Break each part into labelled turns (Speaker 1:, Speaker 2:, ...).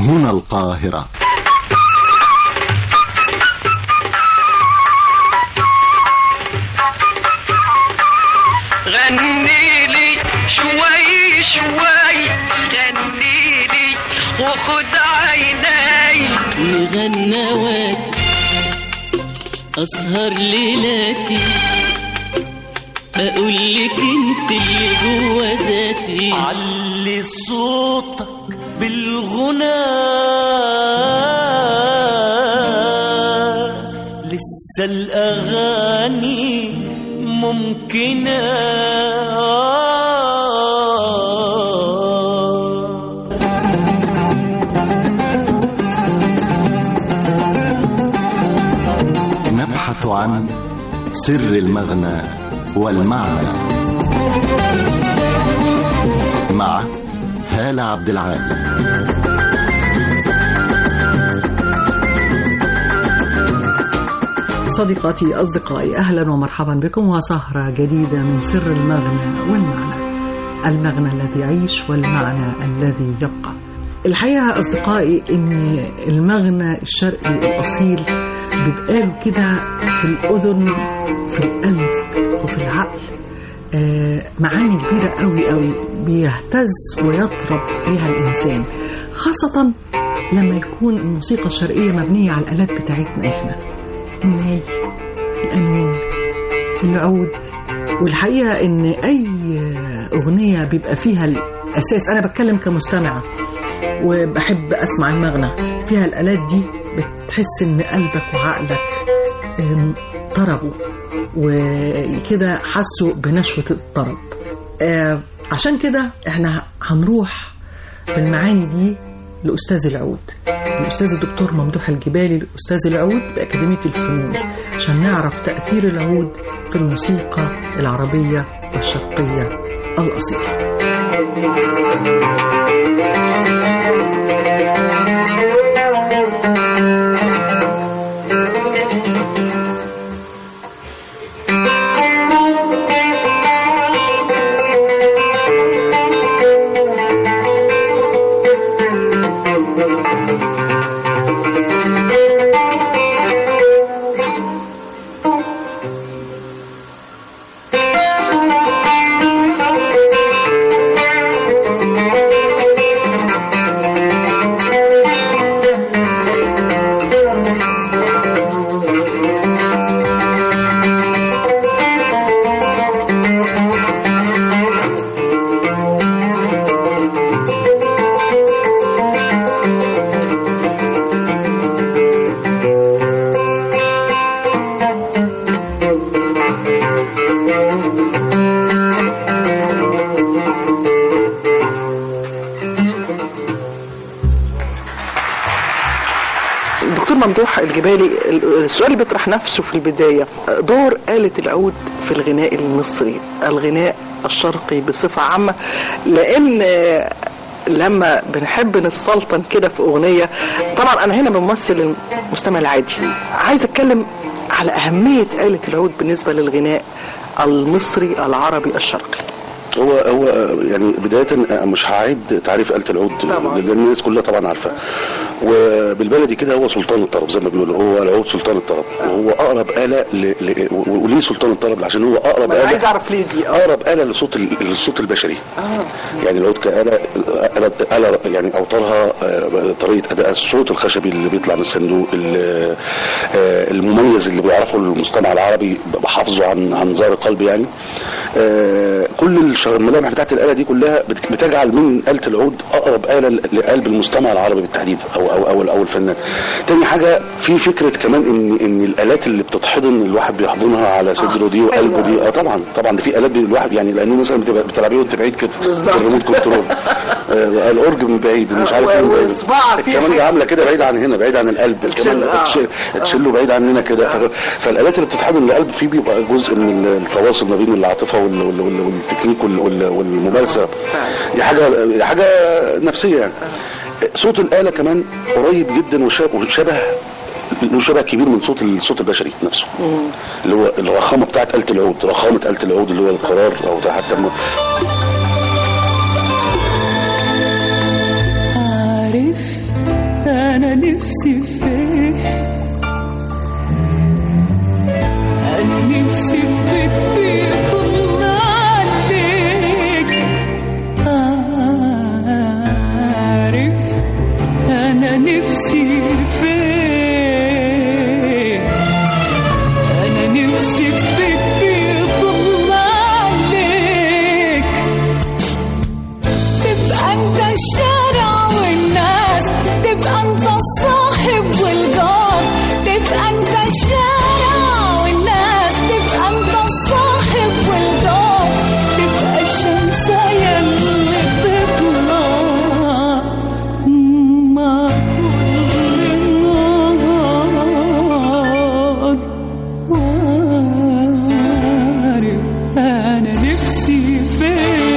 Speaker 1: هنا القاهرة
Speaker 2: غني لي شوي شوي غني لي وخد عيني
Speaker 3: مغنواتي أسهر ليلاتي أقول لك أنت اللي جوا ذاتي علي صوتك بالغنى لسه الأغاني ممكنة
Speaker 1: نبحث عن سر المغنى والمعنى مع هالة عبد العال
Speaker 4: صديقاتي أصدقائي أهلا ومرحبا بكم وسهرة جديدة من سر المغنى والمعنى المغنى الذي يعيش والمعنى الذي يبقى الحقيقة أصدقائي إن المغنى الشرقي الأصيل بيبقى له كده في الأذن في القلب وفي العقل آه، معاني كبيرة قوي قوي بيهتز ويطرب بها الإنسان خاصة لما يكون الموسيقى الشرقية مبنية على الآلات بتاعتنا إحنا الناي القانون العود والحقيقة إن أي أغنية بيبقى فيها الأساس أنا بتكلم كمستمعة وبحب أسمع المغنى فيها الآلات دي بتحس إن قلبك وعقلك أم، طربوا وكده حسوا بنشوة الطرب آه، عشان كده احنا هنروح بالمعاني دي لأستاذ العود الأستاذ الدكتور ممدوح الجبالي الأستاذ العود بأكاديمية الفنون عشان نعرف تأثير العود في الموسيقى العربية والشرقية الأصيلة الدكتور ممدوح الجبالي السؤال اللي بيطرح نفسه في البداية دور آلة العود في الغناء المصري الغناء الشرقي بصفة عامة لأن لما بنحب نسلطن كده في أغنية طبعا أنا هنا بمثل المستمع العادي عايز أتكلم على أهمية آلة العود بالنسبة للغناء المصري العربي الشرقي
Speaker 5: هو هو يعني بداية مش هعيد تعريف آلة العود
Speaker 4: طبعا.
Speaker 5: لأن الناس كلها طبعا عارفة وبالبلدي كده هو سلطان الطرب زي ما بيقولوا هو العود سلطان الطرب وهو أقرب آلة ل... ل... وليه سلطان الطرب عشان هو أقرب
Speaker 4: أنا عايز
Speaker 5: آلة
Speaker 4: أعرف ليه دي آه.
Speaker 5: أقرب آلة للصوت ال- للصوت البشري
Speaker 4: آه.
Speaker 5: يعني العود كآلة آلة, آلة يعني أوتارها آه، طريقة أداء الصوت الخشبي اللي بيطلع من الصندوق ال- آه، المميز اللي بيعرفه المستمع العربي بحافظه عن عن ظهر قلب يعني آه، كل الش- الملامح بتاعت الآلة دي كلها بت- بتجعل من آلة العود أقرب آلة ل- لقلب المستمع العربي بالتحديد أو أو أو, أو الفنان. تاني حاجة في فكرة كمان إن إن الآلات اللي بتتحضن الواحد بيحضنها على صدره دي وقلبه دي اه طبعا طبعا في آلات بي- الواحد يعني لأنه مثلا بتبقى بتلعبيه وأنت بعيد كده
Speaker 4: بالظبط.
Speaker 5: الريموت كنترول آه، الأورج من بعيد مش عارف
Speaker 4: و-
Speaker 5: مين بعيد.
Speaker 4: وإصبعك فيه
Speaker 5: الكمان عاملة كده بعيد عن هنا بعيد عن القلب الكمان
Speaker 4: تشيل- آه.
Speaker 5: تشيل- تشيله بعيد عننا كده فالآلات اللي بتتحضن للقلب فيه بيبقى جزء من التواصل ما بين العاطفة وال- وال- وال- والتكنيك وال- وال- والممارسة دي حاجة دي حاجة نفسية يعني صوت الآلة كمان قريب جدا وشا- وشبه له شبه كبير من صوت الصوت البشري نفسه اللي هو الرخامه بتاعت آلة العود رخامه آلة العود اللي هو القرار او ده حتى م-
Speaker 3: عارف انا نفسي فيه انا نفسي في بيت بيطل عليك عارف انا نفسي فيه انا نفسي في بيت بيطل عليك تبقى انت الشارع والناس تبقى انت الصاحب والجار تبقى انت الشارع والناس تبقى انت الصاحب والجار تبقى الشمسية اللي تطلع مع كل نهار وعارف انا نفسي فين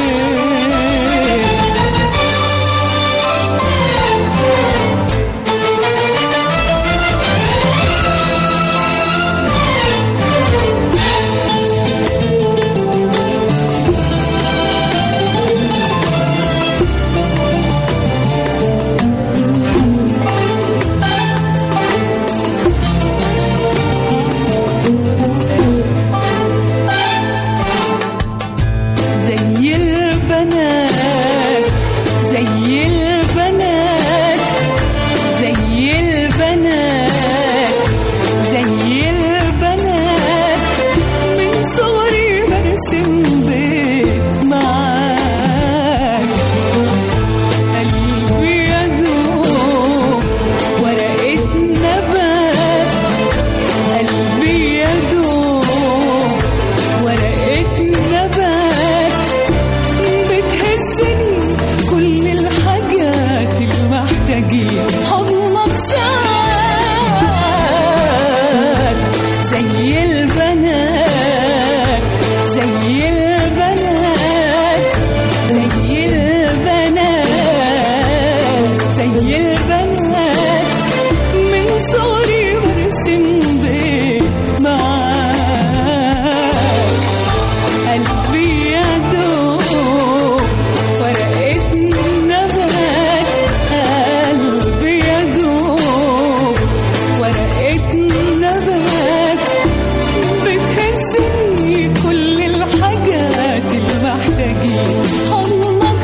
Speaker 3: زي البنات زي البنات زي البنات زي البنات من صغري برسم بيت معاك قلبي يدوب ورقة نبات قلبي يدوب ورقة نبات بتهزني كل الحاجات المحتاجين حضنك ساعات زي البنات زي البنات زي البنات زي البنات من صغري برسم بيت معاك قلبي يدوب ورقة نبات قلبي يدوب ورقة نبات بتهزني كل الحاجات المحتاجين حضنك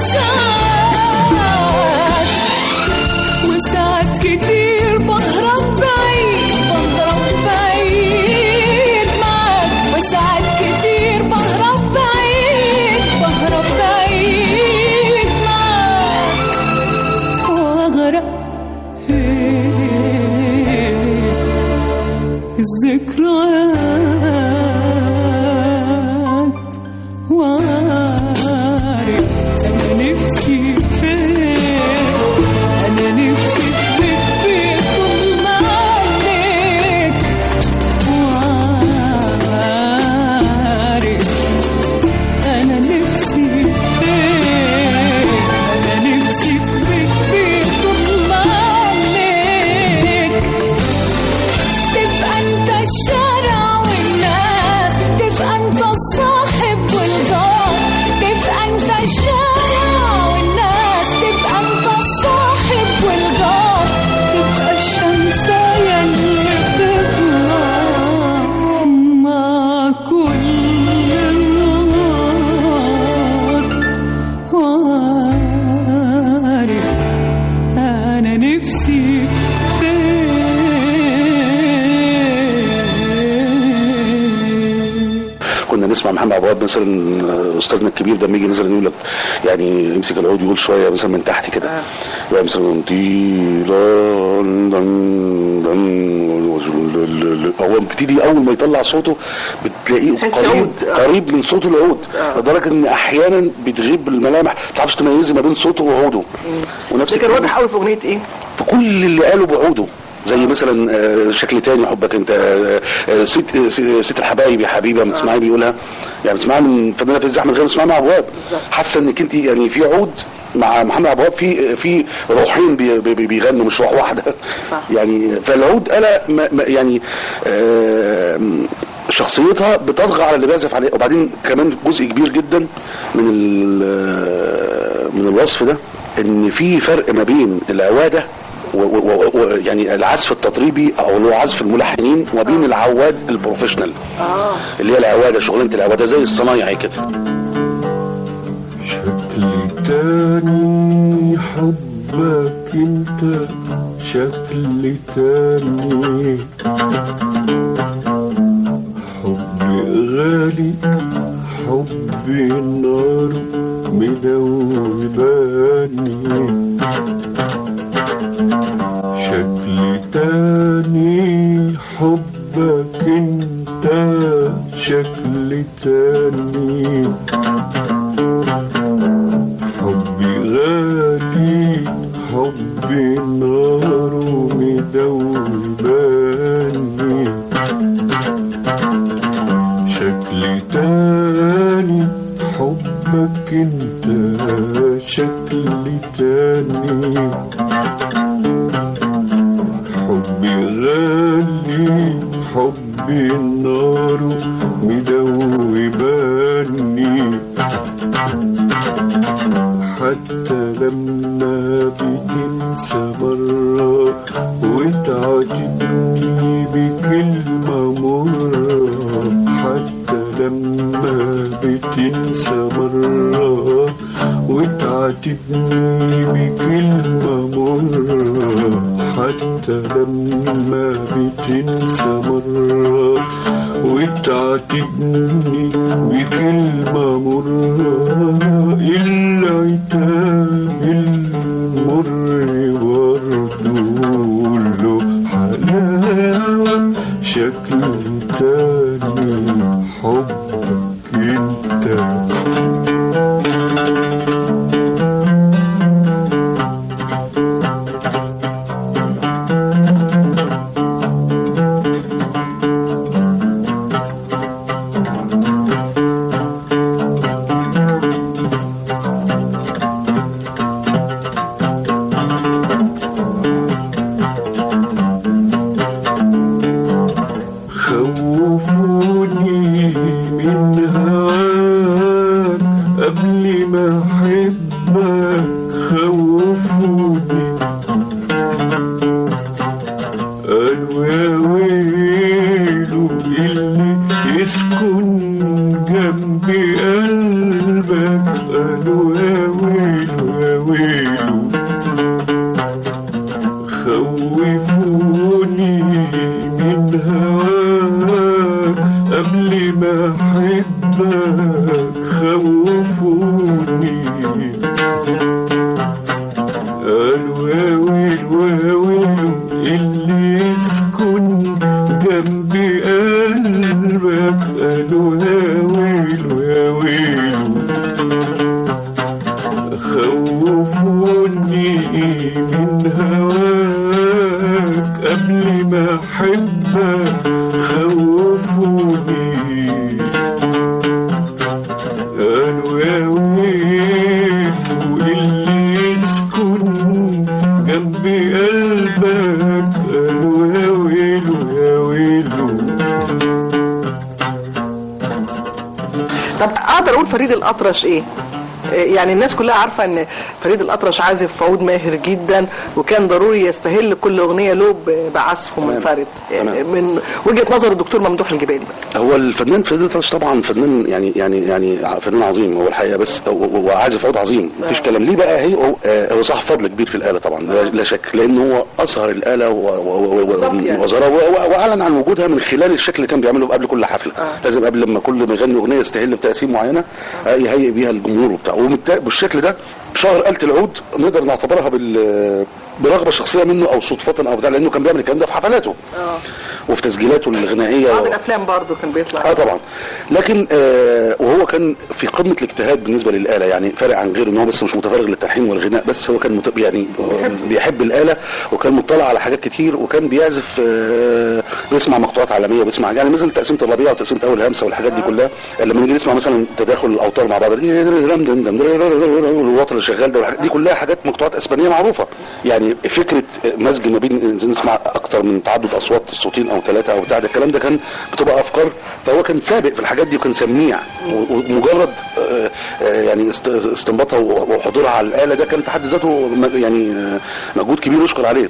Speaker 3: ساعات وساعات كتير بهرب بعيد بهرب بعيد معاك وساعات كتير بهرب بعيد بهرب بعيد معاك واغرق في الذكريات وعارف انا نفسي فين انا نفسي في بيت بيطل عليك وعارف انا نفسي فين انا نفسي في بيت بيطل عليك تبقى انت الشارع والناس تبقى انت الصاحب والجار تبقى انت الشارع والناس تبقى انت الصاحب والجار تبقى الشمسية اللي بتطلع مع كل نهار وعارف انا نفسي فين
Speaker 5: كنا نسمع محمد عبد الوهاب مثلا استاذنا الكبير ده لما يجي مثلا يقول لك يعني يمسك العود يقول شويه مثلا من تحت كده يبقى مثلا دي لا دن دن هو بيبتدي اول ما يطلع صوته بتلاقيه
Speaker 4: تحس
Speaker 5: قريب
Speaker 4: عود. آه.
Speaker 5: قريب من صوت العود
Speaker 4: آه.
Speaker 5: لدرجه ان احيانا بتغيب الملامح ما تعرفش تميزي ما بين صوته وعوده ونفس
Speaker 4: ده كان
Speaker 5: الكلام
Speaker 4: واضح قوي في اغنيه ايه؟
Speaker 5: في كل اللي قاله بعوده زي مثلا آه، شكل تاني حبك انت آه، آه، ست آه، ست- ست الحبايب يا حبيبي لما تسمعي بيقولها يعني تسمعها من فنانه في الزحمه غير تسمعها مع ابواب حاسه انك انت يعني في عود مع محمد عبد الوهاب في في روحين بي- بي- بيغنوا مش روح واحده
Speaker 4: صح.
Speaker 5: يعني فالعود انا ما- ما- يعني آه، شخصيتها بتطغى على اللي بيعزف عليه وبعدين كمان جزء كبير جدا من ال- من الوصف ده ان في فرق ما بين العواده و- و- و- يعني العزف التطريبي او اللي هو عزف الملحنين وما بين العواد البروفيشنال
Speaker 6: اه
Speaker 5: اللي هي العواده شغلانه العواده زي الصنايعي كده
Speaker 7: شكل تاني حبك انت شكل تاني حب غالي حب النار مدوباني شكل تاني حبك انت شكل تاني حبي غالي حبي نار مدوباني شكل تاني حبك انت شكل تاني حبي غالي حبي النار مدوباني حتى لما بتنسى مرة وتعجبني بكلمة مرة حتى لما بتنسى مرة وتعاتبني بكلمة مرة حتى لما بتنسى مرة وتعاتبني بكلمة مرة العتاب المر برضو له حلاوة شكل تاني حبك انت خوفوني من هواك قبل ما احبك خوفوني قالوا يا ويلو اللي يسكن جنب قلبك قالوا يا ويلو يا ويلو خوفوني من هواك قبل ما احبك خوفوني قالوا يا ويلو يا ويلو اللي يسكن جنب قلبك قالوا يا ويلو يا ويلو خوفوني من هواك قبل ما احبك خوفوني قالوا يا ويلو اللي يسكن جنب قلبك قالوا يا ويلو يا ويلو
Speaker 6: طب اقدر اقول فريد الاطرش ايه إيه يعني الناس كلها عارفه ان فريد الاطرش عازف عود ماهر جدا وكان ضروري يستهل كل اغنيه له ب- بعزفه
Speaker 5: تمام.
Speaker 6: منفرد إيه
Speaker 5: تمام.
Speaker 6: من وجهه نظر الدكتور ممدوح الجبالي
Speaker 5: هو الفنان فريد الأطرش طبعا فنان يعني يعني يعني فنان عظيم هو الحقيقه بس و- و- وعازف عود عظيم مفيش كلام ليه بقى هي هو, آه، هو صاحب فضل كبير في الاله طبعا لا, لا شك لان هو اظهر الاله و- و- و-
Speaker 6: بالظبط يعني.
Speaker 5: وظهرها و- و- واعلن عن وجودها من خلال الشكل اللي كان بيعمله قبل كل حفله
Speaker 6: آه.
Speaker 5: لازم قبل لما كل ما يغني اغنيه يستهل بتقسيم معينه آه، يهيئ بيها الجمهور وبتاع وبالت- بالشكل ده شهر آلة العود نقدر نعتبرها بال برغبه شخصيه منه او صدفه او بتاع لانه كان بيعمل الكلام ده في حفلاته
Speaker 6: اه
Speaker 5: وفي تسجيلاته الغنائيه
Speaker 6: بعض
Speaker 5: و-
Speaker 6: الافلام برضو كان بيطلع
Speaker 5: اه طبعا لكن آه وهو كان في قمه الاجتهاد بالنسبه للاله يعني فارق عن غيره ان هو بس مش متفرغ للتلحين والغناء بس هو كان مت... يعني بيحب. بيحب الاله وكان مطلع على حاجات كتير وكان بيعزف آه بيسمع مقطوعات عالميه بيسمع يعني مثلا تقسيمه الربيع وتقسيمه اول همسه والحاجات دي كلها لما نيجي نسمع مثلا تداخل الاوتار مع بعض الوتر اللي شغال ده والحاجات دي كلها حاجات مقطوعات اسبانيه معروفه يعني فكره مزج ما بين نسمع اكتر من تعدد اصوات الصوتين او ثلاثه او بتاع ده الكلام ده كان بتبقى افكار فهو كان سابق في الحاجات دي وكان سميع و- ومجرد آه، آه، يعني است- استنباطها وحضورها على الاله ده كان في حد ذاته م- يعني آه، مجهود كبير يشكر عليه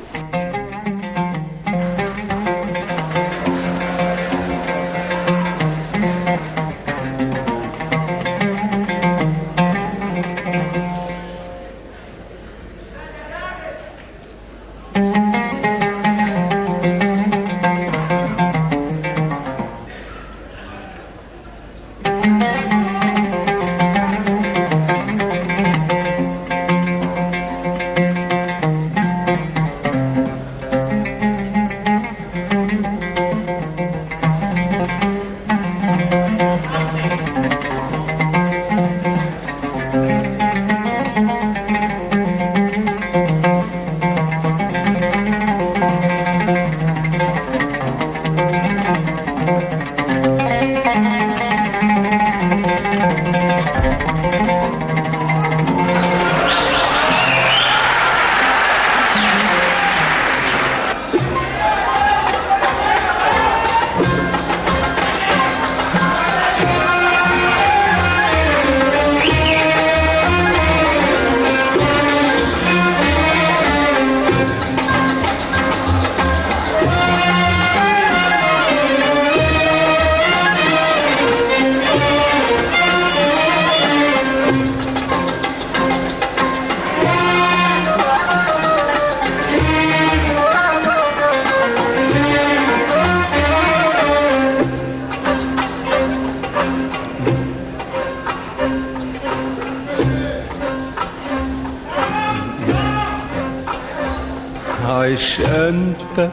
Speaker 7: عش أنت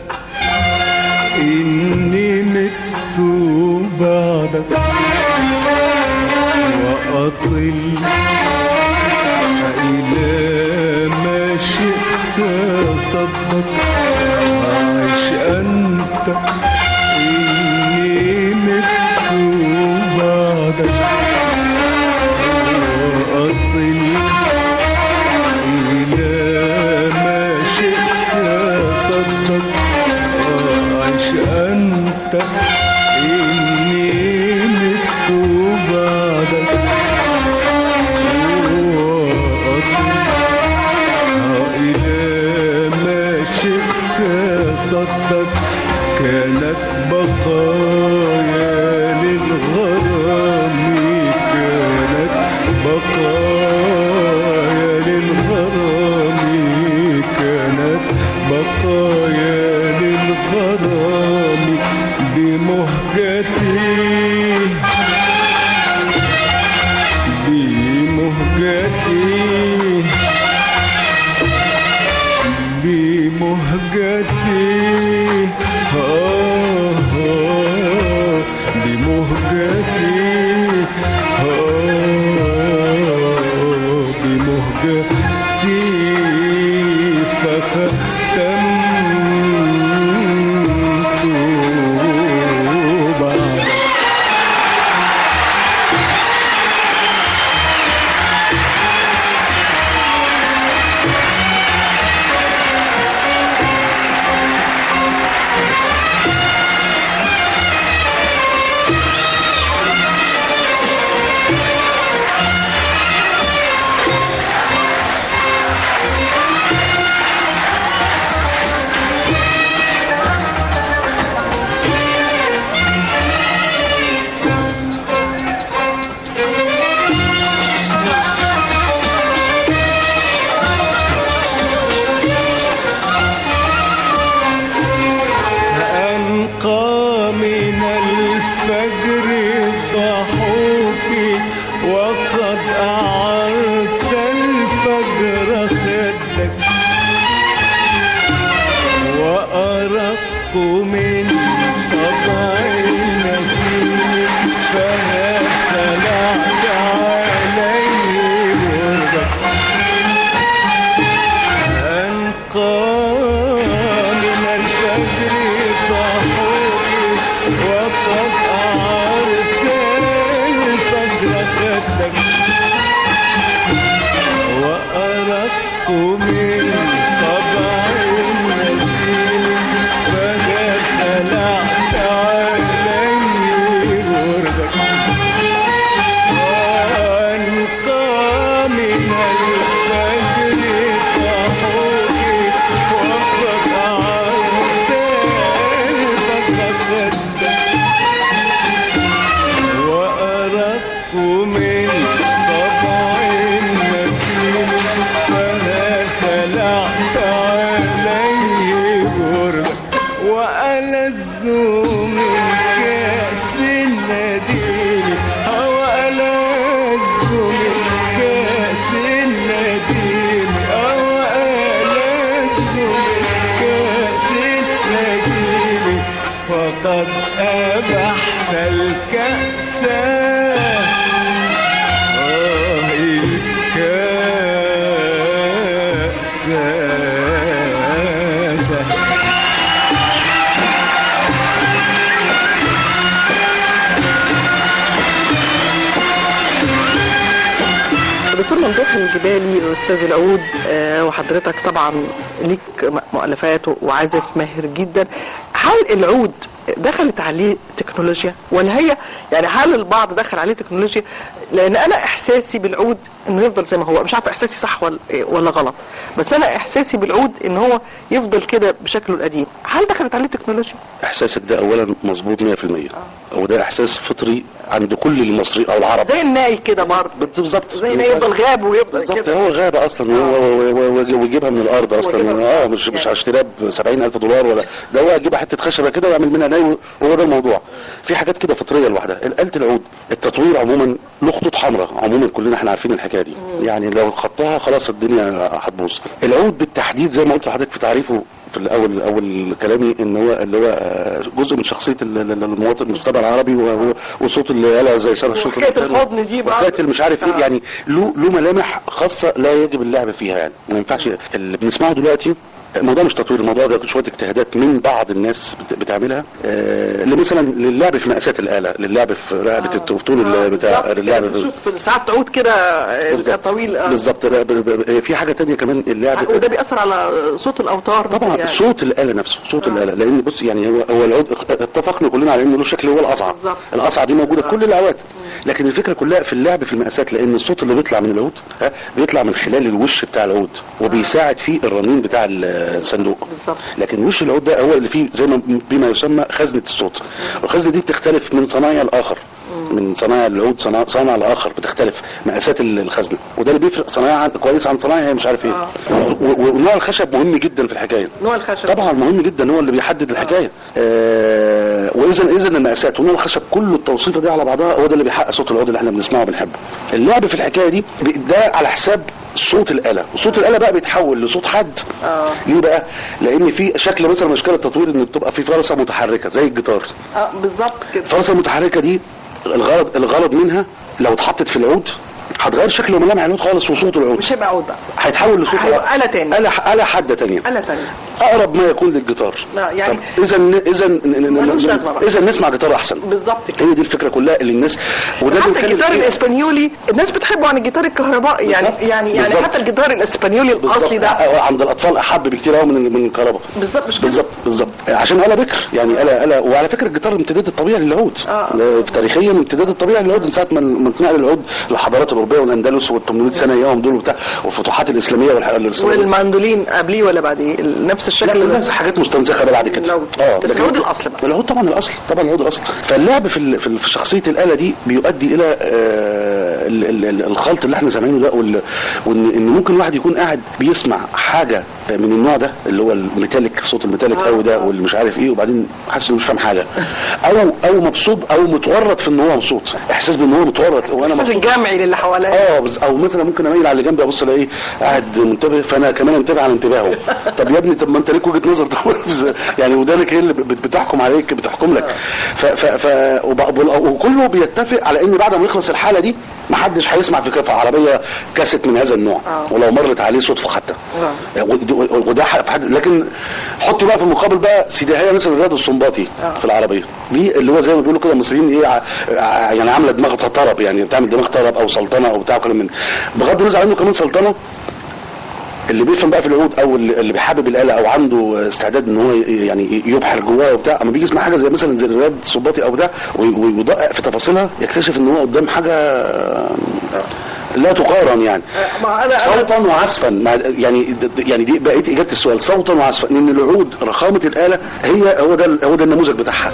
Speaker 7: إني مت بعدك وأطل إلى ما شئت صدق عش أنت إني مت بعدك وأطل إلى ما شئت صدق عش أنت إني مت بعدك وأطل إلى ما شئت صدق كانت بقايا للغرام كانت بقايا للغرام كانت بقايا للغرام بمهجتي بمهجتي بمهجتي آه آه بمهجتي آه بمهجتي فختمت بعد أنقى من الفجر ضحوك وقد أعرت الفجر خدك وأرق من طبع النسيم فهل خلعت عليه بردك أنقى من الفجر ضحوك وقد أعرت الفجر خدك وأرق من طبع النسيم فدخل فقد أبحت الكأس آه الكأس
Speaker 6: دكتور ممدوح الجبالي الاستاذ العود آه، وحضرتك طبعا ليك م- مؤلفات وعازف ماهر جدا هل العود دخلت عليه تكنولوجيا ولا هي يعني هل البعض دخل عليه تكنولوجيا لان انا احساسي بالعود انه يفضل زي ما هو مش عارفه احساسي صح ولا ولا غلط بس انا احساسي بالعود ان هو يفضل كده بشكله القديم هل دخلت عليه تكنولوجيا
Speaker 5: احساسك ده اولا مظبوط 100% وده احساس فطري عند كل المصري او العرب
Speaker 6: زي الناي كده برضه
Speaker 5: بالظبط
Speaker 6: زي ما يفضل غاب ويفضل
Speaker 5: بالظبط
Speaker 6: كده
Speaker 5: هو غابة اصلا و- و- و- و- ويجيبها من الارض اصلا
Speaker 6: ويجيبها.
Speaker 5: اه مش مش هشتريها ب 70000 دولار ولا ده هو يجيب حته خشبه كده ويعمل منها ناي وهو ده الموضوع في حاجات كده فطريه لوحدها آلة العود التطوير عموما له خطوط حمراء عموما كلنا احنا عارفين الحكايه دي يعني لو خطها خلاص الدنيا هتبوظ العود بالتحديد زي ما قلت لحضرتك في تعريفه في الاول اول كلامي ان هو اللي هو آه، جزء من شخصيه ال- ال- المواطن المستمع العربي و- و- وصوت اللي قالها زي سنه الشوط
Speaker 6: وحكاية الحضن دي برضه.
Speaker 5: وحكايه اللي مش عارف ايه
Speaker 6: آه.
Speaker 5: يعني له له ملامح خاصه لا يجب اللعب فيها يعني ما ينفعش اللي بنسمعه دلوقتي الموضوع مش تطوير الموضوع ده شويه اجتهادات من بعض الناس بت- بتعملها آه مثلا للعب في مقاسات الاله للعب في رقبه الطول
Speaker 6: آه،
Speaker 5: اللي بتاع
Speaker 6: بالظبط
Speaker 5: اللعب
Speaker 6: كده
Speaker 5: في
Speaker 6: بتشوف ساعات تعود كده آه،
Speaker 5: بالظبط.
Speaker 6: طويل آه.
Speaker 5: بالظبط لا، ب- ب- في حاجه تانية كمان اللعب
Speaker 6: وده بيأثر على صوت الأوتار
Speaker 5: طبعا
Speaker 6: يعني.
Speaker 5: صوت الاله نفسه صوت الاله لان بص يعني هو هو العود اخ- اتفقنا كلنا على انه له شكل هو الاصعب
Speaker 6: بالظبط.
Speaker 5: الاصعب دي موجوده في كل الاوقات لكن الفكره كلها في اللعب في المقاسات لان الصوت اللي بيطلع من العود ها، بيطلع من خلال الوش بتاع العود وبيساعد في الرنين بتاع الصندوق
Speaker 6: بالظبط.
Speaker 5: لكن وش العود ده هو اللي فيه زي ما بما يسمى خزنه الصوت والخزنه دي بتختلف من صنايع لاخر من صنايع العود صناع, صناع لاخر بتختلف مقاسات ال- الخزنه وده اللي بيفرق صنايع عن كويس عن صنايع مش عارف ايه
Speaker 6: آه.
Speaker 5: و- و- ونوع الخشب مهم جدا في الحكايه
Speaker 6: نوع الخشب
Speaker 5: طبعا مهم جدا هو اللي بيحدد الحكايه آه واذا اذا المقاسات ونوع الخشب كله التوصيفه دي على بعضها هو ده اللي بيحقق صوت العود اللي احنا بنسمعه وبنحبه اللعب في الحكايه دي بي- ده على حساب صوت الاله وصوت الاله بقى بيتحول لصوت حد
Speaker 6: آه.
Speaker 5: ليه بقى لان في شكل مثلا من اشكال التطوير ان بتبقى في فرصه متحركه زي الجيتار
Speaker 6: اه بالظبط كده
Speaker 5: الفرصه المتحركه دي الغرض الغرض منها لو اتحطت في العود هتغير شكل وملامح العود خالص وصوت العود
Speaker 6: مش هيبقى عود بقى
Speaker 5: هيتحول لصوت
Speaker 6: هيبقى آلة تاني.
Speaker 5: آلة آلة حادة تانية
Speaker 6: آلة تانية
Speaker 5: اقرب ما يكون للجيتار
Speaker 6: لا، يعني-
Speaker 5: اذا اذا
Speaker 6: ملوش لازمة بقى.
Speaker 5: اذا نسمع جيتار احسن
Speaker 6: بالظبط كده
Speaker 5: هي دي الفكره كلها اللي الناس وده اللي
Speaker 6: حتى
Speaker 5: بيخلي
Speaker 6: الجيتار
Speaker 5: الفكرة-
Speaker 6: الاسبانيولي الناس بتحبه عن الجيتار الكهربائي يعني
Speaker 5: بالظبط.
Speaker 6: يعني يعني
Speaker 5: بالظبط.
Speaker 6: حتى الجيتار الاسبانيولي الاصلي ده
Speaker 5: بالظبط. عند الاطفال احب بكتير قوي من من الكهرباء
Speaker 6: بالظبط مش كده
Speaker 5: بالظبط بالظبط عشان آلة بكر يعني آلة آلة وعلى فكره الجيتار امتداد الطبيعي للعود
Speaker 6: آه.
Speaker 5: لا، تاريخيا امتداد الطبيعي للعود من ساعه ما ما اتنقل العود للحضارات الاوروبيه والاندلس وال 800 سنه اياهم دول وبتاع والفتوحات الاسلاميه والحاجات الاسلاميه
Speaker 6: والماندولين قبليه ولا بعديه نفس
Speaker 5: لا
Speaker 6: الشكل
Speaker 5: كلها
Speaker 6: ده
Speaker 5: حاجات مستنسخه بقى بعد كده
Speaker 6: العود. بس
Speaker 5: لكن-
Speaker 6: العود الأصل بقى.
Speaker 5: العود طبعا الاصل طبعا العود الاصل فاللعب في ال- في ال- في شخصيه الاله دي بيؤدي الى آه، ال- ال- ال- الخلط اللي احنا سامعينه ده وال- وان ان ممكن واحد يكون قاعد بيسمع حاجه من النوع ده اللي هو الميتاليك الصوت الميتاليك
Speaker 6: آه،
Speaker 5: قوي ده
Speaker 6: آه.
Speaker 5: واللي مش عارف ايه وبعدين حاسس انه مش فاهم حاجه او او مبسوط او متورط في ان هو مبسوط احساس بان هو متورط وانا
Speaker 6: الاحساس
Speaker 5: مبسوط
Speaker 6: الجمعي للي حواليه
Speaker 5: اه بس او مثلا ممكن اميل على اللي جنبي ابص الاقيه قاعد منتبه فانا كمان انتبه على انتباهه طب يا ابني طب ما انت ليك وجهه نظر طب يعني ودانك هي اللي بت- بتحكم عليك بتحكم لك ف ف ف وب- وكله بيتفق على ان بعد ما يخلص الحاله دي محدش هيسمع في في عربيه كاسيت من هذا النوع
Speaker 6: آه.
Speaker 5: ولو مرت عليه صدفه حتى
Speaker 6: آه.
Speaker 5: ود- وده حق في حد لكن حط بقى في المقابل بقى سيداهيه مثلا الرياض السنباطي
Speaker 6: آه.
Speaker 5: في العربيه دي اللي هو زي ما بيقولوا كده المصريين ايه ع- ع- يعني عامله دماغ طرب يعني بتعمل دماغ طرب او سلطنه او بتاع كلام من بغض النظر عنه كمان سلطنه اللي بيفهم بقى في العود او اللي اللي بيحبب الاله او عنده استعداد ان هو ي- يعني يبحر جواه وبتاع اما بيجي يسمع حاجه زي مثلا زي الرياض السنباطي او بتاع وي- وي- ويدقق في تفاصيلها يكتشف ان هو قدام حاجه لا تقارن يعني
Speaker 6: ما انا
Speaker 5: صوتا وعزفا مع- يعني د- د- يعني دي بقيت اجابه السؤال صوتا وعزفا ان العود رخامه الاله هي هو ده هو ده النموذج بتاعها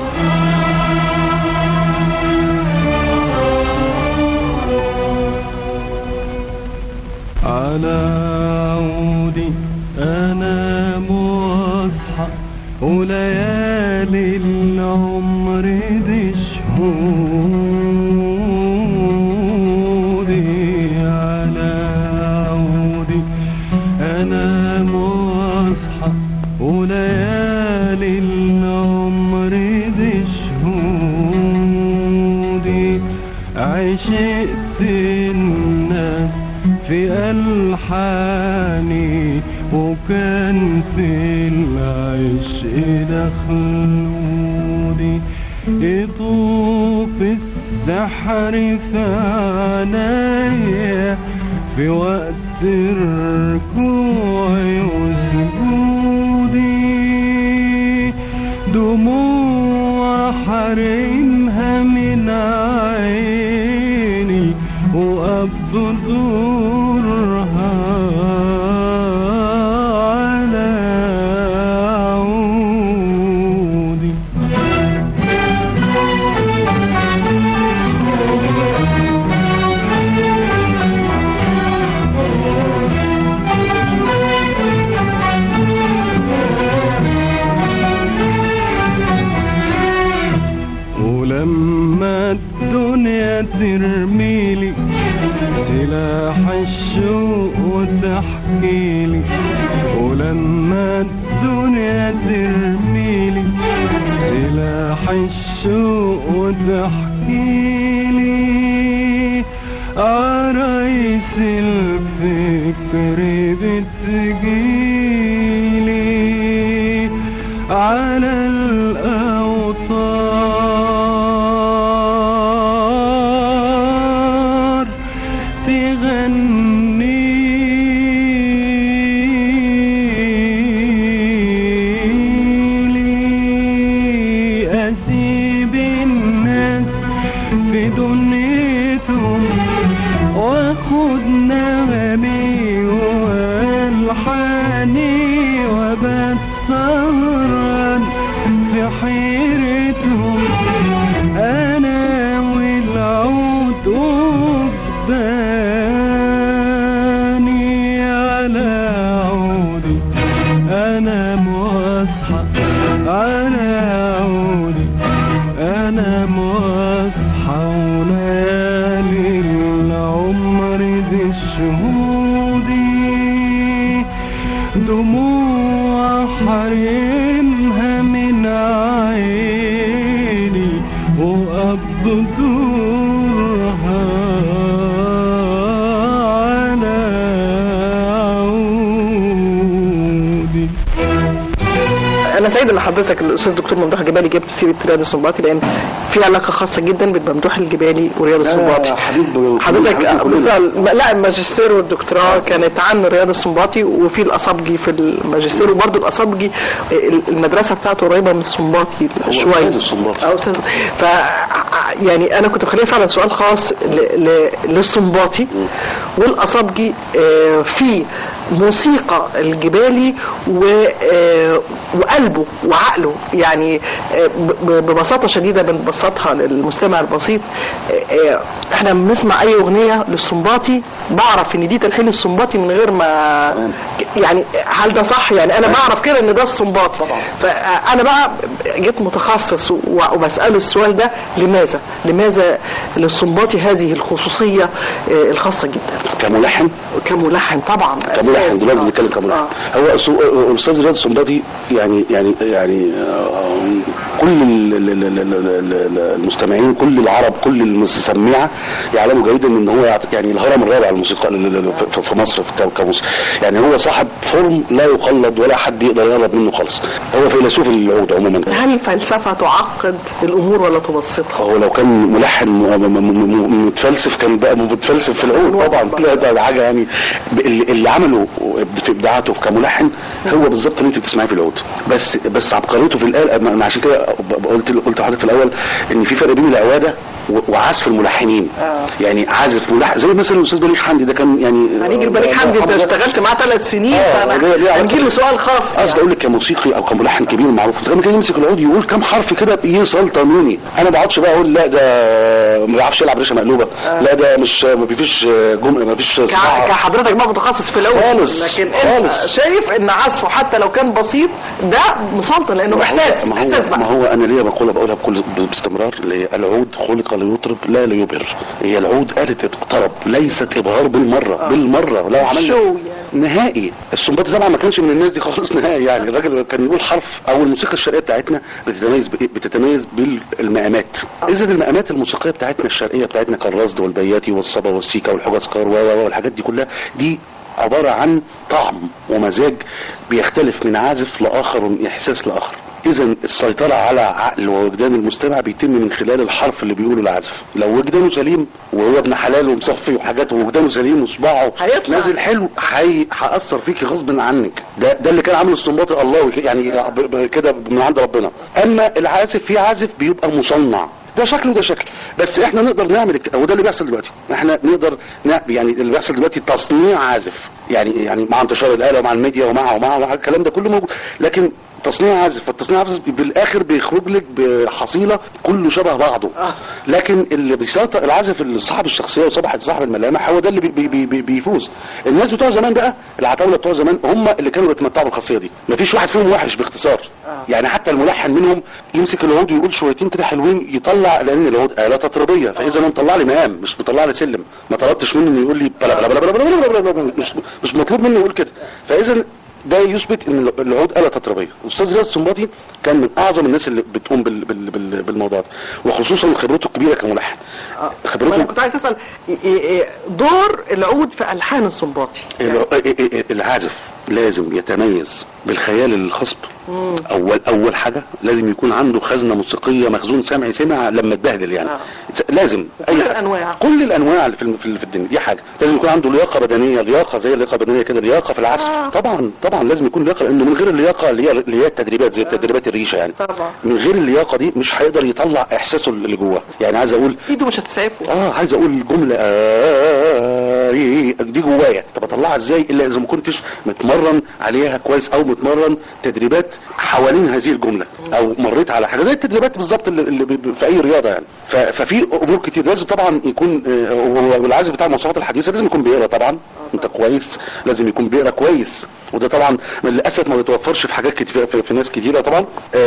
Speaker 7: على عودي انام واصحى وليالي العمر دي شهودي على عودي انام واصحى وليالي العمر عشقت الناس في ألحاني وكان في العشق دخلودي يطوف السحر في عنايا في وقت ركوعي وسجودي دموع حرمها من عيني وقبض دورها على عودي ولما الدنيا ترميلي سلاح الشوق وتحكيلي ولما الدنيا ترميلي سلاح الشوق وتحكيلي عرايس الفكر بتجيلي على الأوتار تغني لي أسيب الناس في دنيتهم واخد نغمي والحاني وبات سهران في حيرتهم انا والعود قدامي على عودي انا مصحى على عودي انا مصحى وليالي العمر دي شهودي دموع حرمها من عيني وقبض دورها على عودي
Speaker 6: انا سعيد ان حضرتك الاستاذ دكتور ممدوح الجبالي جبت سيره رياض السنباطي لان في علاقه خاصه جدا بين ممدوح الجبالي ورياض السنباطي
Speaker 5: حبيب
Speaker 6: حضرتك
Speaker 5: حبيب كلنا.
Speaker 6: بتاع- لا الماجستير والدكتوراه كانت عن رياض السنباطي وفي الاصابجي في الماجستير وبرضه الاصابجي المدرسه بتاعته قريبه من السنباطي شويه
Speaker 5: أستاذ السنباطي.
Speaker 6: او استاذ ف يعني انا كنت مخليه فعلا سؤال خاص ل- ل- للسنباطي والاصابجي آه، في موسيقى الجبالي و آه، وقلبه وعقله يعني آه، ب- ب- ببساطه شديده بنبسطها للمستمع البسيط آه، آه، احنا بنسمع اي اغنيه للسنباطي بعرف ان دي تلحين السنباطي من غير ما يعني هل ده صح يعني انا بعرف كده ان ده السنباطي فانا بقى جيت متخصص و- وبساله السؤال ده لماذا لماذا للسنباطي هذه الخصوصيه آه، الخاصه جدا
Speaker 5: كملحن
Speaker 6: كملحن طبعا
Speaker 5: كملحن
Speaker 6: أساس.
Speaker 5: دلوقتي
Speaker 6: آه.
Speaker 5: بنتكلم كملحن
Speaker 6: آه.
Speaker 5: هو سو- الاستاذ رياض السنباطي يعني يعني يعني آه، كل ال- ال- ال- ال- ال- ال- المستمعين كل العرب كل المستمعه يعلموا جيدا ان هو يعت- يعني الهرم الرابع الموسيقى ال- ال- ال- في- في مصر في ك- كموسيقى يعني هو صاحب فورم لا يقلد ولا حد يقدر يقرب منه خالص هو فيلسوف العود عموما
Speaker 6: هل الفلسفه تعقد الامور ولا تبسطها؟
Speaker 5: هو لو كان ملحن م- م- م- م- متفلسف كان بقى متفلسف في العود طبعا لا ده حاجه يعني اللي اللي عمله في ابداعاته كملحن هو بالظبط اللي انت بتسمعيه في العود بس بس عبقريته في الآلة ما- ما عشان كده ب- قلت قلت لحضرتك في الاول ان في فرق بين العواده و- وعزف الملحنين
Speaker 6: آه.
Speaker 5: يعني عازف ملحن زي مثلا الاستاذ بليغ حمدي ده كان يعني
Speaker 6: هنيجي لبليغ حمدي انت اشتغلت معاه ثلاث سنين
Speaker 5: آه،
Speaker 6: فانا
Speaker 5: ليه- ليه علاقة؟
Speaker 6: هنجي له سؤال خاص
Speaker 5: قصدي اقول لك كموسيقي او كملحن كبير معروف كان كان يمسك العود يقول كام حرف كده يسلطنوني انا ما بقعدش بقى اقول لا ده ما بيعرفش يلعب ريشه مقلوبه لا ده مش ما فيش جمله ما فيش
Speaker 6: كع-
Speaker 5: صراحه
Speaker 6: كحضرتك بقى متخصص في الاول
Speaker 5: خالص،
Speaker 6: لكن انت
Speaker 5: خالص.
Speaker 6: شايف ان عزفه حتى لو كان بسيط ده مسلطن لانه
Speaker 5: ما هو-
Speaker 6: احساس
Speaker 5: ما هو
Speaker 6: احساس
Speaker 5: ما
Speaker 6: بقى
Speaker 5: هو انا ليا مقوله بقولها بكل باستمرار اللي هي العود خلق ليطرب لا ليبهر هي هي العود آلة طرب ليست ابهار بالمره بالمره لو عملنا
Speaker 6: شو يعني.
Speaker 5: نهائي السنباطي طبعا ما كانش من الناس دي خالص نهائي يعني الراجل كان يقول حرف او الموسيقى الشرقيه بتاعتنا بتتميز بإيه؟ بتتميز بالمقامات اذا المقامات الموسيقيه بتاعتنا الشرقيه بتاعتنا كالرصد والبياتي والصبا والسيكا والحجازكار و و- و- والحاجات دي كلها دي عباره عن طعم ومزاج بيختلف من عازف لاخر ومن احساس لاخر اذا السيطره على عقل ووجدان المستمع بيتم من خلال الحرف اللي بيقوله العازف لو وجدانه سليم وهو ابن حلال ومصفي وحاجات ووجدانه سليم وصباعه
Speaker 6: هيطلع.
Speaker 5: نازل حلو هي- هيأثر فيكي غصب عنك ده ده اللي كان عامل السنباطي الله وك- يعني ب- ب- كده من عند ربنا اما العازف في عازف بيبقى مصنع ده شكله ده شكل بس احنا نقدر نعمل الك- وده اللي بيحصل دلوقتي احنا نقدر نع... يعني اللي بيحصل دلوقتي تصنيع عازف يعني يعني مع انتشار الاله ومع الميديا ومع ومع ومع الكلام ده كله موجود لكن تصنيع عازف فالتصنيع عازف بالاخر بيخرج لك بحصيله كله شبه بعضه لكن اللي بيسيطر العازف اللي صاحب الشخصيه وصاحب صاحب الملامح هو ده اللي بي بي بي بيفوز الناس بتوع زمان بقى العتاوله بتوع زمان هم اللي كانوا يتمتعوا بالخاصيه دي مفيش واحد فيهم وحش باختصار يعني حتى الملحن منهم يمسك العود ويقول شويتين كده حلوين يطلع لان العود آلة تطريبيه فاذا انا مطلع لي مقام مش مطلع لي سلم ما طلبتش منه انه يقول لي بلا بلا بلا بلا بلا بلا بلا بلا مش مش مطلوب منه يقول كده فاذا ده يثبت ان العود آلة تطريبية استاذ رياض السنباطي كان من اعظم الناس اللي بتقوم بال بال بال بالموضوع ده وخصوصا خبرته الكبيره كملحن
Speaker 6: انا
Speaker 5: خبرته
Speaker 6: كنت عايز اسال إيه- إيه دور العود في الحان السنباطي
Speaker 5: الع- العازف لازم يتميز بالخيال الخصب اول اول حاجه لازم يكون عنده خزنه موسيقيه مخزون سمعي سمع لما اتبهدل يعني
Speaker 6: آه.
Speaker 5: لازم
Speaker 6: كل
Speaker 5: حاجة.
Speaker 6: الأنواع.
Speaker 5: كل الانواع اللي في الم- في ال- في الدنيا دي حاجه لازم يكون عنده لياقه بدنيه لياقه زي اللياقه البدنيه كده لياقه في العزف
Speaker 6: آه.
Speaker 5: طبعا طبعا لازم يكون لياقه لانه من غير اللياقه اللي هي اللي هي التدريبات زي تدريبات الريشه يعني
Speaker 6: طبعا.
Speaker 5: من غير اللياقه دي مش هيقدر يطلع احساسه اللي جواه يعني عايز اقول
Speaker 6: ايده مش هتسعفه
Speaker 5: اه عايز اقول جمله آه دي جوايا طب اطلعها ازاي الا اذا ما كنتش متمرن عليها كويس او متمرن تدريبات حوالين هذه الجمله او مريت على حاجه زي التدريبات بالظبط اللي, اللي ب- في اي رياضه يعني ف- ففي امور كتير لازم طبعا يكون آه، هو العازف بتاع المواصفات الحديثه لازم يكون بيقرا طبعا انت كويس لازم يكون بيقرا كويس وده طبعا للاسف ما بيتوفرش في حاجات كتير في, في ناس كتيره طبعا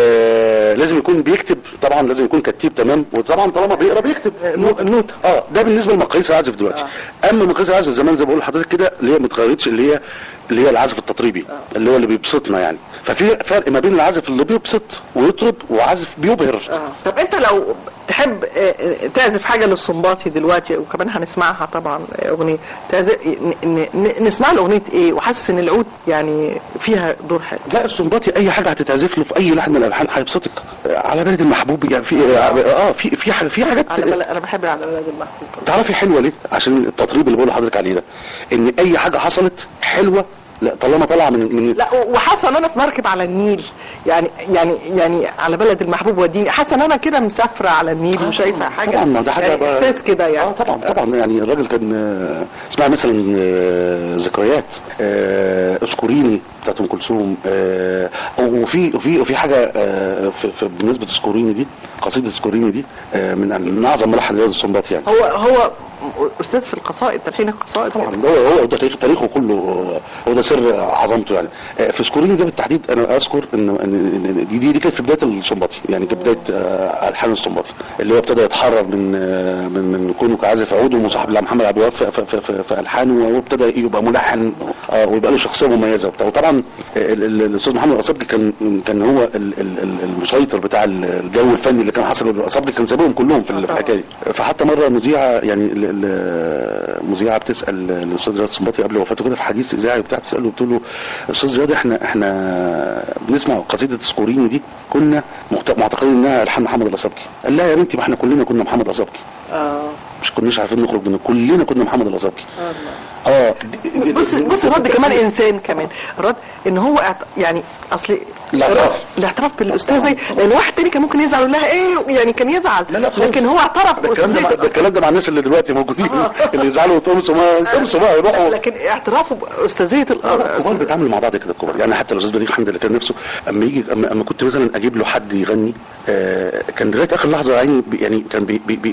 Speaker 5: آه لازم يكون بيكتب طبعا لازم يكون كتيب تمام وطبعا طالما بيقرا بيكتب
Speaker 6: النوتة.
Speaker 5: اه ده بالنسبه لمقاييس العزف دلوقتي اما مقاييس العزف زمان زي ما بقول لحضرتك كده اللي هي ما اتغيرتش اللي هي اللي هي العزف التطريبي اللي هو اللي بيبسطنا يعني ففي فرق ما بين العزف اللي بيبسط ويطرب وعزف بيبهر
Speaker 6: آه. طب انت لو تحب آه، آه، تعزف حاجه للصنباطي دلوقتي وكمان هنسمعها طبعا آه، اغنيه تعزف ن- ن- ن- نسمع له اغنيه ايه وحاسس ان العود يعني فيها دور حلو
Speaker 5: لا السنباطي اي حاجه هتتعزف له في اي لحن من الالحان هيبسطك آه، على بلد المحبوب يعني في اه في في حاجه في حاجات
Speaker 6: على بل... انا بحب على بلد المحبوب
Speaker 5: تعرفي حلوه ليه عشان التطريب اللي بقول لحضرتك عليه ده ان اي حاجه حصلت حلوه لا طالما طالعه من من
Speaker 6: لا وحاسه ان انا في مركب على النيل يعني يعني يعني على بلد المحبوب وديني حاسه ان انا كده مسافره على النيل وشايفه حاجه
Speaker 5: طبعا ما ده حاجه
Speaker 6: يعني
Speaker 5: بقى-
Speaker 6: احساس كده
Speaker 5: اه
Speaker 6: يعني
Speaker 5: طبعا طبعا يعني الراجل كان آه، اسمها مثلا آه، ذكريات آه، اسكوريني بتاعت ام كلثوم آه، وفي وفي وفي حاجه آه، في في بالنسبه لاسكوريني دي قصيده اسكوريني دي آه، من من اعظم ملحن رياض السنباطي يعني
Speaker 6: هو هو استاذ في القصائد تلحين القصائد
Speaker 5: طبعا هو هو ده تاريخ تاريخه كله هو- هو ده سر عظمته يعني آه، في سكوريني ده بالتحديد انا اذكر ان إن- إن دي دي, دي كانت في بدايه السنباطي يعني كانت بدايه آه، الحان السنباطي اللي هو ابتدى يتحرر من آه، من من كونه كعازف عود ومصاحب لمحمد عبد الوهاب في, في, في, في, في الحانه وابتدى يبقى ملحن آه، ويبقى له شخصيه مميزه وبتاع وطبعا آه، ال- ال- الاستاذ محمد القصبجي كان كان هو ال- ال- ال- المسيطر بتاع الجو الفني اللي كان حاصل القصبجي كان سابهم كلهم في ال- في الحكايه دي فحتى مره مذيعه يعني ال- ال- مذيعه بتسال الاستاذ رياض السنباطي قبل وفاته كده في حديث اذاعي وبتاع بتساله بتقول له استاذ رياض احنا احنا بنسمع قصيده سكوريني دي كنا مخت- معتقدين انها الحان محمد القصبجي قال لا يا بنتي ما احنا كلنا كنا محمد القصبجي
Speaker 6: اه
Speaker 5: مش كناش عارفين نخرج من كلنا كنا محمد القصبجي اه دي- دي-
Speaker 6: بص بص الرد كمان انسان كمان الرد ان هو اعت... يعني اصل
Speaker 5: الاعتراف.
Speaker 6: الاعتراف بالاستاذه لان واحد تاني كان ممكن يزعل يقول لها ايه يعني كان يزعل
Speaker 5: لا لا خالص.
Speaker 6: لكن هو اعترف
Speaker 5: ده الكلام ده مع- ده
Speaker 6: باستاذته
Speaker 5: الكلام ده مع الناس اللي دلوقتي موجودين
Speaker 6: آه.
Speaker 5: اللي يزعلوا وتقمصوا ما تقمصوا بقى يروحوا
Speaker 6: لكن اعترافه باستاذيه
Speaker 5: الكبار
Speaker 6: الارض
Speaker 5: بيتعاملوا مع بعض كده الكبار يعني حتى الاستاذ بليغ حمد اللي كان نفسه اما يجي اما, أما كنت مثلا اجيب له حد يغني آه كان لغايه اخر لحظه يعني بي- يعني كان بي بي بي بي بيدخل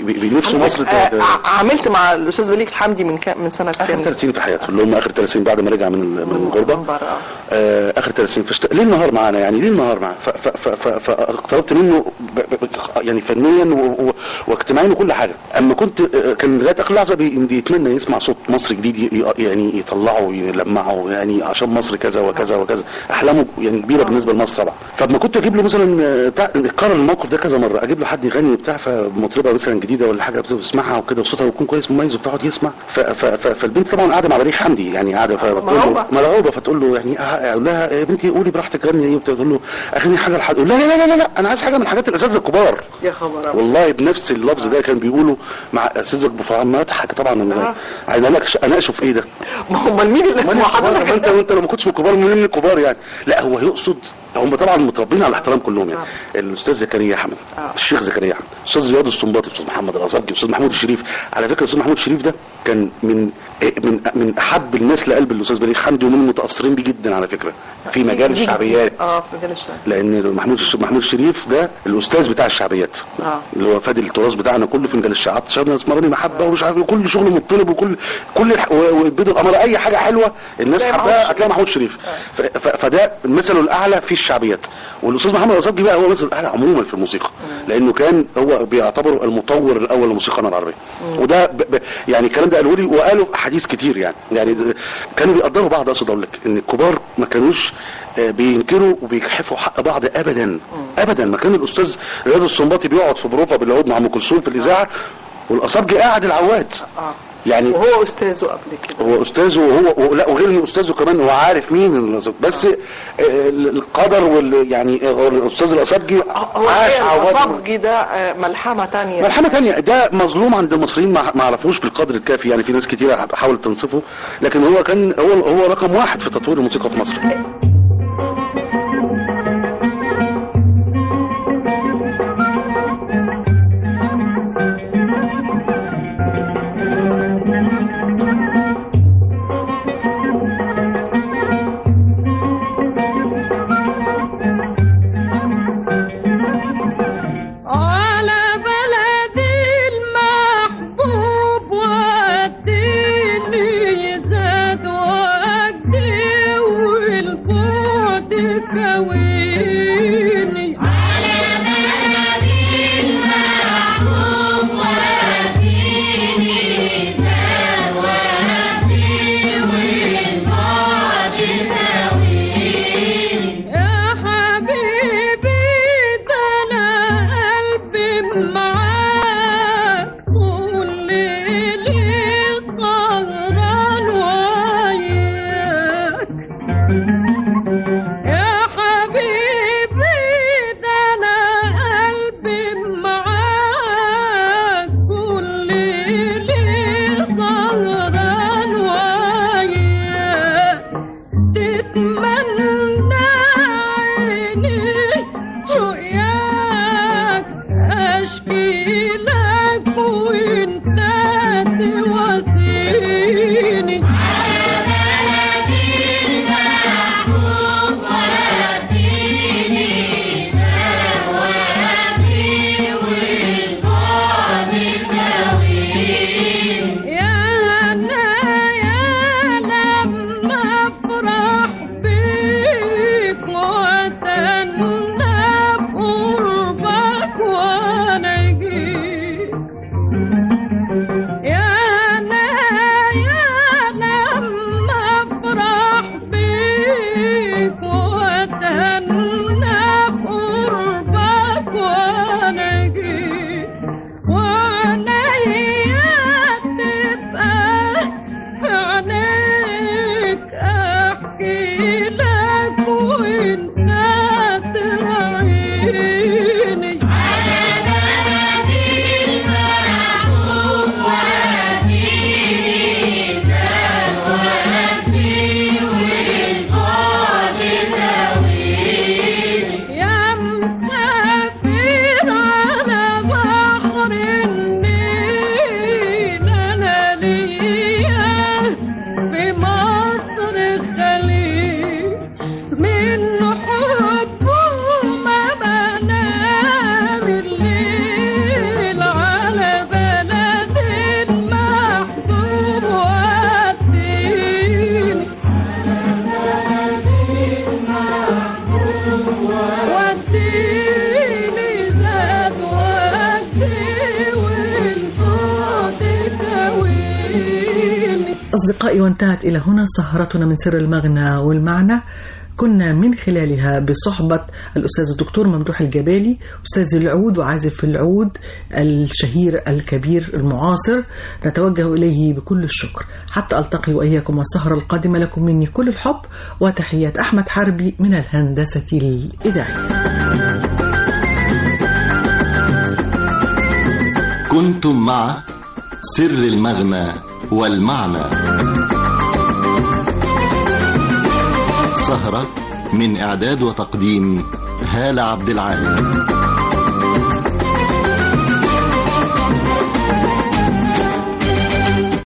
Speaker 5: نفسه مصر ت-
Speaker 6: آه، ع- عملت مع الاستاذ بليغ الحمدي من كام من سنه
Speaker 5: اخر
Speaker 6: كام
Speaker 5: 30 سنين في حياته اللي هم اخر 30 سنين بعد ما رجع من ال- من الغربه
Speaker 6: من بره، آه.
Speaker 5: آه، اخر 30 سنين فاشت... ليل نهار معانا يعني ليل نهار معانا ف- ف- ف- ف- فاقتربت منه ب... ب... ب... يعني فنيا و... و... واجتماعيا وكل حاجه اما كنت آه، كان لغايه اخر لحظه بي... بيتمنى يسمع صوت مصر جديد ي... ي- يعني يطلعه ويلمعه يعني عشان مصر كذا وكذا وكذا احلامه يعني كبيره بالنسبه لمصر طبعا فلما كنت اجيب له مثلا آه، بتاع اتكرر الموقف ده كذا مره اجيب له حد يغني بتاع فمطربه مثلا جديده ولا حاجه بتسمعها وكده وصوتها يكون كويس مميز وبتقعد يسمع ف... ف... ف... فالبنت طبعا قاعده مع بليغ حمدي يعني قاعده فتقول
Speaker 6: مرعوبة.
Speaker 5: له مرعوبه فتقول له يعني آه، اقول لها يا بنتي قولي براحتك غني ايه وبتاع تقول له اغني حاجه لحد لا لا لا لا لا انا عايز حاجه من حاجات الاساتذه الكبار
Speaker 6: يا خبر أبيض.
Speaker 5: والله بنفس اللفظ ده كان بيقوله مع اساتذه ابو فرعون ما اضحك طبعا انا عايز اناقش اناقشه في ايه ده
Speaker 6: ما هم مين اللي
Speaker 5: ما
Speaker 6: ما
Speaker 5: أنا كبار، ما انت
Speaker 6: حضرتك
Speaker 5: وانت لو ما كنتش من الكبار من الكبار يعني لا هو يقصد هم طبعا متربيين على الاحترام كلهم يعني الاستاذ زكريا احمد
Speaker 6: آه.
Speaker 5: الشيخ زكريا احمد الاستاذ رياض السنباطي الاستاذ محمد الرزاقي الاستاذ محمود الشريف على فكره الاستاذ محمود الشريف ده كان من من من احب الناس لقلب الاستاذ بليغ حمدي ومن المتاثرين بيه جدا على فكره في مجال
Speaker 6: دي- دي-
Speaker 5: الشعبيات
Speaker 6: اه في مجال الشعبيات
Speaker 5: لان محمود محمود الشريف ده الاستاذ بتاع الشعبيات
Speaker 6: آه.
Speaker 5: اللي هو فادي التراث بتاعنا كله في مجال الشعب شغلنا اسمراني محبه ومش عارف إيه، كل شغله مطلب وكل كل الح- و- وبيض القمر اي حاجه حلوه الناس
Speaker 6: تلاقي محمود
Speaker 5: حباها
Speaker 6: الشريف.
Speaker 5: هتلاقي محمود شريف ف- ف- فده مثله الاعلى في الشعبيات والاستاذ محمد رزاقي بقى هو مثله الاعلى عموما في الموسيقى لانه كان هو بيعتبره المطور الاول لموسيقانا العربيه وده ب ب يعني الكلام ده قالوا لي وقالوا في احاديث كتير يعني يعني د- كانوا بيقدروا بعض اقصد اقول لك ان الكبار ما كانوش آه، بينكروا وبيجحفوا حق بعض ابدا ابدا ما كان الاستاذ رياض السنباطي بيقعد في بروفه بالعود مع ام كلثوم في الاذاعه والاصابجي قاعد العواد
Speaker 6: اه
Speaker 5: يعني
Speaker 6: وهو استاذه قبل كده
Speaker 5: هو استاذه وهو لا وغير انه استاذه كمان هو عارف مين الأصابجي. بس آه، القدر وال يعني هو الاستاذ الاصابجي
Speaker 6: هو
Speaker 5: عاش
Speaker 6: إيه
Speaker 5: عواد
Speaker 6: الأصابجي ده آه، ملحمه تانية
Speaker 5: ملحمة تانية ده مظلوم عند المصريين ما ما عرفوش بالقدر الكافي يعني في ناس كتير حاولت تنصفه لكن هو كان هو هو رقم واحد في تطوير الموسيقى في مصر
Speaker 3: على بلدي المحبوب وديني زاد وجدي والبوب
Speaker 4: أصدقائي وانتهت إلى هنا سهرتنا من سر المغنى والمعنى كنا من خلالها بصحبة الأستاذ الدكتور ممدوح الجبالي أستاذ العود وعازف العود الشهير الكبير المعاصر نتوجه إليه بكل الشكر حتى ألتقي وإياكم والسهرة القادمة لكم مني كل الحب وتحيات أحمد حربي من الهندسة الإذاعية
Speaker 1: كنتم مع سر المغنى والمعنى سهرة من إعداد وتقديم هالة عبد العال